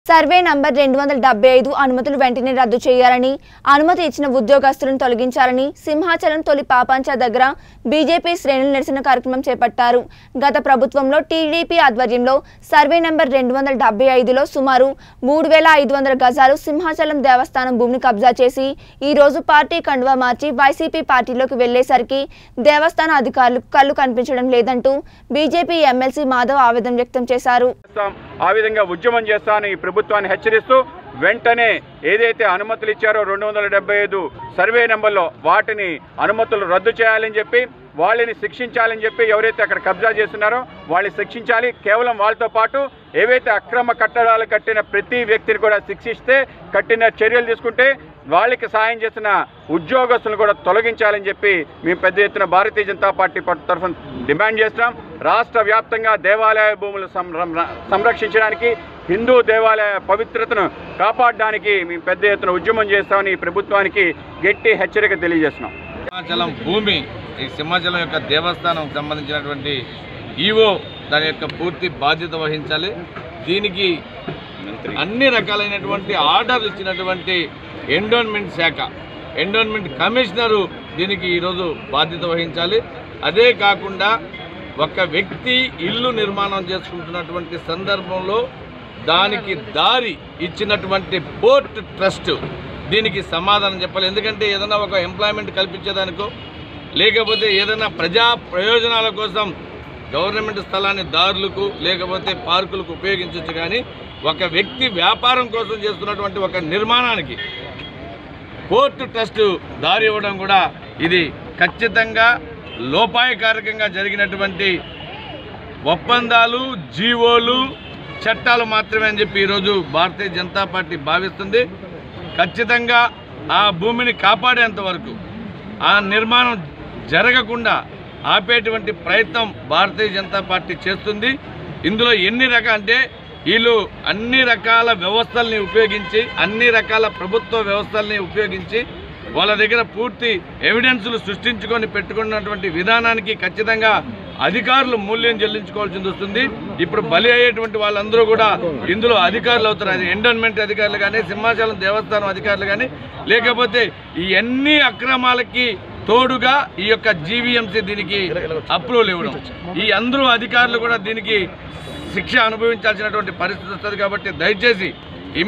survey number రెండు వందల డెబ్బై ఐదు అనుమతులు వెంటనే రద్దు చేయాలని అనుమతి ఇచ్చిన ఉద్యోగస్తులను తొలగించాలని సింహాచలం తొలి పాపాంచ దగ్గర బీజేపీ శ్రేణులు నిరసన కార్యక్రమం చేపట్టారు గత ప్రభుత్వంలో టీడీపీ ఆధ్వర్యంలో సర్వే నంబర్ రెండు వందల డెబ్బై ఐదులో సుమారు మూడు వేల ఐదు వందల గజాలు సింహాచలం దేవస్థానం భూమిని కబ్జా చేసి ఈ రోజు పార్టీ కండువా మార్చి వైసీపీ పార్టీలోకి వెళ్లేసరికి దేవస్థాన అధికారులకు కళ్ళు కనిపించడం లేదంటూ బీజేపీ ఎమ్మెల్సీ మాధవ్ ఆవేదన వ్యక్తం చేశారు చేస్తాం ఆ విధంగా ఉద్యమం చేస్తానని ఈ ప్రభుత్వాన్ని హెచ్చరిస్తూ వెంటనే ఏదైతే అనుమతులు ఇచ్చారో రెండు వందల డెబ్బై ఐదు సర్వే నెంబర్లో వాటిని అనుమతులు రద్దు చేయాలని చెప్పి వాళ్ళని శిక్షించాలని చెప్పి ఎవరైతే అక్కడ కబ్జా చేస్తున్నారో వాళ్ళని శిక్షించాలి కేవలం వాళ్ళతో పాటు ఏవైతే అక్రమ కట్టడాలు కట్టిన ప్రతి వ్యక్తిని కూడా శిక్షిస్తే కట్టిన చర్యలు తీసుకుంటే వాళ్ళకి సాయం చేసిన ఉద్యోగస్తులను కూడా తొలగించాలని చెప్పి మేము పెద్ద ఎత్తున భారతీయ జనతా పార్టీ పట్టు తరఫున డిమాండ్ చేస్తున్నాం రాష్ట్ర వ్యాప్తంగా దేవాలయ భూములు సంర- సంరక్షించడానికి హిందూ దేవాలయ పవిత్రతను కాపాడడానికి మేము పెద్ద ఎత్తున ఉద్యమం చేస్తామని ఈ ప్రభుత్వానికి గట్టి హెచ్చరిక తెలియజేస్తున్నాం సింహాచలం భూమి ఈ సింహాచలం యొక్క దేవస్థానం సంబంధించినటువంటి ఈవో దాని యొక్క పూర్తి బాధ్యత వహించాలి దీనికి అన్ని రకాలైనటువంటి ఆర్డర్లు ఇచ్చినటువంటి ఎండోన్మెంట్ శాఖ ఎండోన్మెంట్ కమిషనరు దీనికి ఈరోజు బాధ్యత వహించాలి అదే కాకుండా ఒక వ్యక్తి ఇల్లు నిర్మాణం చేసుకుంటున్నటువంటి సందర్భంలో దానికి దారి ఇచ్చినటువంటి పోర్ట్ ట్రస్ట్ దీనికి సమాధానం చెప్పాలి ఎందుకంటే ఏదైనా ఒక ఎంప్లాయ్మెంట్ కల్పించేదానికో లేకపోతే ఏదైనా ప్రజా ప్రయోజనాల కోసం గవర్నమెంట్ స్థలాన్ని దారులకు లేకపోతే పార్కులకు ఉపయోగించవచ్చు కానీ ఒక వ్యక్తి వ్యాపారం కోసం చేస్తున్నటువంటి ఒక నిర్మాణానికి పోర్టు ట్రస్ట్ దారి ఇవ్వడం కూడా ఇది ఖచ్చితంగా లోపాయకారకంగా జరిగినటువంటి ఒప్పందాలు జీవోలు చట్టాలు మాత్రమే అని చెప్పి ఈరోజు భారతీయ జనతా పార్టీ భావిస్తుంది ఖచ్చితంగా ఆ భూమిని కాపాడేంత వరకు ఆ నిర్మాణం జరగకుండా ఆపేటువంటి ప్రయత్నం భారతీయ జనతా పార్టీ చేస్తుంది ఇందులో ఎన్ని రకాల అంటే వీళ్ళు అన్ని రకాల వ్యవస్థల్ని ఉపయోగించి అన్ని రకాల ప్రభుత్వ వ్యవస్థల్ని ఉపయోగించి వాళ్ళ దగ్గర పూర్తి ఎవిడెన్సులు సృష్టించుకొని పెట్టుకున్నటువంటి విధానానికి ఖచ్చితంగా అధికారులు మూల్యం చెల్లించుకోవాల్సింది వస్తుంది ఇప్పుడు బలి అయ్యేటువంటి వాళ్ళందరూ కూడా ఇందులో అధికారులు అవుతారు అది ఎండోన్మెంట్ అధికారులు కానీ సింహాచలం దేవస్థానం అధికారులు కానీ లేకపోతే ఈ అన్ని అక్రమాలకి తోడుగా ఈ యొక్క జీవీఎంసీ దీనికి అప్రూవల్ ఇవ్వడం ఈ అందరూ అధికారులు కూడా దీనికి శిక్ష అనుభవించాల్సినటువంటి పరిస్థితి వస్తుంది కాబట్టి దయచేసి